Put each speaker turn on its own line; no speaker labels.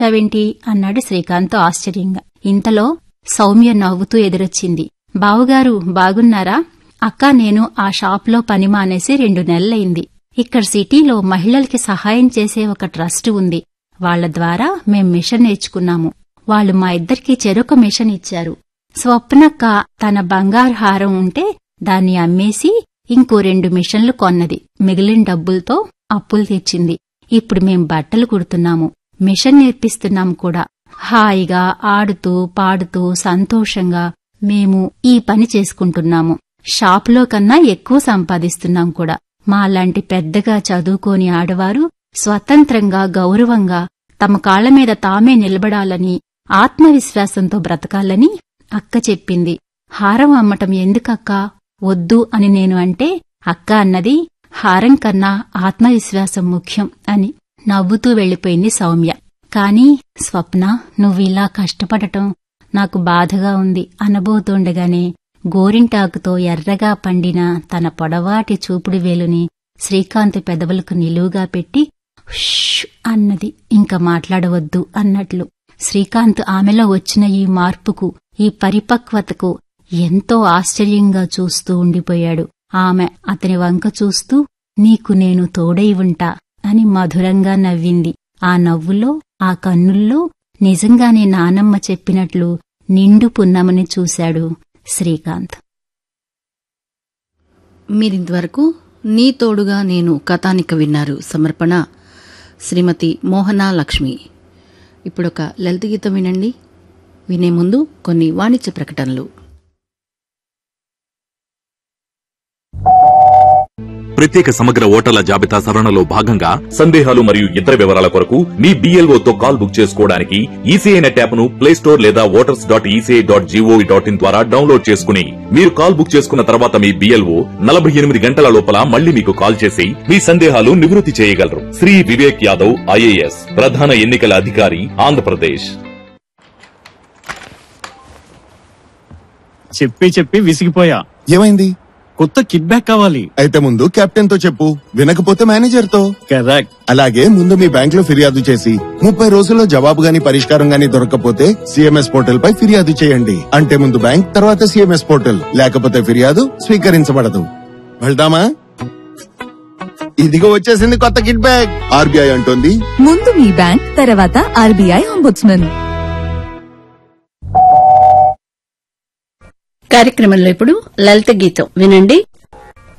అవేంటి అన్నాడు శ్రీకాంత్ ఆశ్చర్యంగా ఇంతలో సౌమ్య నవ్వుతూ ఎదురొచ్చింది బావుగారు బాగున్నారా అక్క నేను ఆ షాప్లో పని మానేసి రెండు నెలలైంది ఇక్కడ సిటీలో మహిళలకి సహాయం చేసే ఒక ట్రస్ట్ ఉంది వాళ్ల ద్వారా మేం మిషన్ నేర్చుకున్నాము వాళ్ళు మా ఇద్దరికి చెరొక మిషన్ ఇచ్చారు స్వప్నక్క తన బంగారు హారం ఉంటే దాన్ని అమ్మేసి ఇంకో రెండు మిషన్లు కొన్నది మిగిలిన డబ్బులతో అప్పులు తెచ్చింది ఇప్పుడు మేం బట్టలు కుడుతున్నాము మిషన్ నేర్పిస్తున్నాం కూడా హాయిగా ఆడుతూ పాడుతూ సంతోషంగా మేము ఈ పని చేసుకుంటున్నాము షాపులో కన్నా ఎక్కువ సంపాదిస్తున్నాం కూడా మాలాంటి పెద్దగా చదువుకోని ఆడవారు స్వతంత్రంగా గౌరవంగా తమ కాళ్ల మీద తామే నిలబడాలని ఆత్మవిశ్వాసంతో బ్రతకాలని అక్క చెప్పింది హారం అమ్మటం ఎందుకక్కా వద్దు అని నేను అంటే అక్క అన్నది హారం కన్నా ఆత్మవిశ్వాసం ముఖ్యం అని నవ్వుతూ వెళ్లిపోయింది సౌమ్య కాని స్వప్న నువ్విలా కష్టపడటం నాకు బాధగా ఉంది అనబోతుండగానే గోరింటాకుతో ఎర్రగా పండిన తన పొడవాటి చూపుడు వేలుని శ్రీకాంత్ పెదవులకు నిలువుగా పెట్టి "ఉష్" అన్నది ఇంక మాట్లాడవద్దు అన్నట్లు శ్రీకాంత్ ఆమెలో వచ్చిన ఈ మార్పుకు ఈ పరిపక్వతకు ఎంతో ఆశ్చర్యంగా చూస్తూ ఉండిపోయాడు ఆమె అతని వంక చూస్తూ నీకు నేను తోడై ఉంటా అని మధురంగా నవ్వింది ఆ నవ్వులో ఆ కన్నుల్లో నిజంగానే నానమ్మ చెప్పినట్లు నిండు పున్నమని చూశాడు శ్రీకాంత్
మీరింతవరకు నీ తోడుగా నేను కథానిక విన్నారు సమర్పణ శ్రీమతి మోహనా లక్ష్మి ఇప్పుడొక లలిత గీతం వినండి వినే ముందు కొన్ని వాణిజ్య ప్రకటనలు
ప్రత్యేక సమగ్ర ఓటర్ల జాబితా సవరణలో భాగంగా సందేహాలు మరియు ఇతర వివరాల కొరకు మీ BLO తో కాల్ బుక్ చేసుకోవడానికి ఈసీఐ నెట్ యాప్ ను ప్లే స్టోర్ లేదా voters dot ECI dot GOV dot in ద్వారా డౌన్లోడ్ చేసుకుని మీరు కాల్ బుక్ చేసుకున్న తర్వాత మీ బిఎల్ఓ నలభై ఎనిమిది గంటల లోపల మళ్ళీ మీకు కాల్ చేసి మీ సందేహాలు నివృత్తి చేయగలరు శ్రీ వివేక్ యాదవ్ ఐఏఎస్ ప్రధాన ఎన్నికల అధికారి ఆంధ్రప్రదేశ్
చెప్పి చెప్పి విసిగిపోయా
ఏమైంది
కొత్త కిడ్ బ్యాక్ కావాలి
అయితే ముందు కెప్టెన్ తో చెప్పు వినకపోతే మేనేజర్ తో
కరెక్ట్
అలాగే ముందు మీ బ్యాంక్ లో ఫిర్యాదు చేసి ముప్పై రోజుల్లో జవాబు గాని పరిష్కారం గాని దొరకకపోతే సిఎంఎస్ పోర్టల్ పై ఫిర్యాదు చేయండి అంటే ముందు బ్యాంక్ తర్వాత సిఎంఎస్ పోర్టల్ లేకపోతే ఫిర్యాదు స్వీకరించబడదు వెళ్దామా ఇదిగో వచ్చేసింది కొత్త కిట్ బ్యాగ్ ఆర్బీఐ అంటోంది
ముందు మీ బ్యాంక్ తర్వాత ఆర్బీఐ అంబుడ్స్మన్
కార్యక్రమంలో ఇప్పుడు లలిత గీతం వినండి